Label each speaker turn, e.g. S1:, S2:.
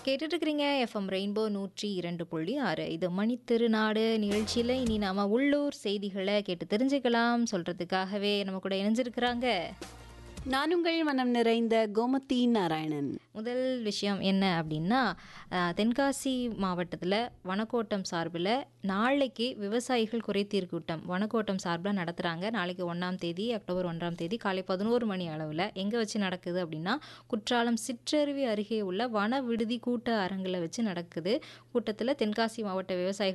S1: கேட்டுட்டு இருக்கிறீங்க FM rainbow நூற்றி இரண்டு புள்ளி ஆறு இது மணி திருநாடு நிகழ்ச்சியில் இனி நாம உள்ளூர் செய்திகளை கேட்டு தெரிஞ்சுக்கலாம் சொல்றதுக்காகவே நம்ம கூட இணைஞ்சிருக்கிறாங்க
S2: நான் உங்கள் மனம் நிறைந்த கோமதி நாராயணன்
S1: முதல் விஷயம் என்ன அப்படின்னா அஹ், தென்காசி மாவட்டத்தில் வனக்கோட்டம் சார்பில் நாளைக்கு விவசாயிகள் குறைதீர் கூட்டம் வனக்கோட்டம் சார்பில் நடத்துகிறாங்க நாளைக்கு ஒன்றாம் தேதி அக்டோபர் ஒன்றாம் தேதி காலை பதினோரு மணி அளவில் எங்கே வச்சு நடக்குது அப்படின்னா குற்றாலம் சிற்றருவி அருகே உள்ள வன விடுதி கூட்ட அரங்கில் வச்சு நடக்குது கூட்டத்தில் தென்காசி மாவட்ட விவசாயிகள்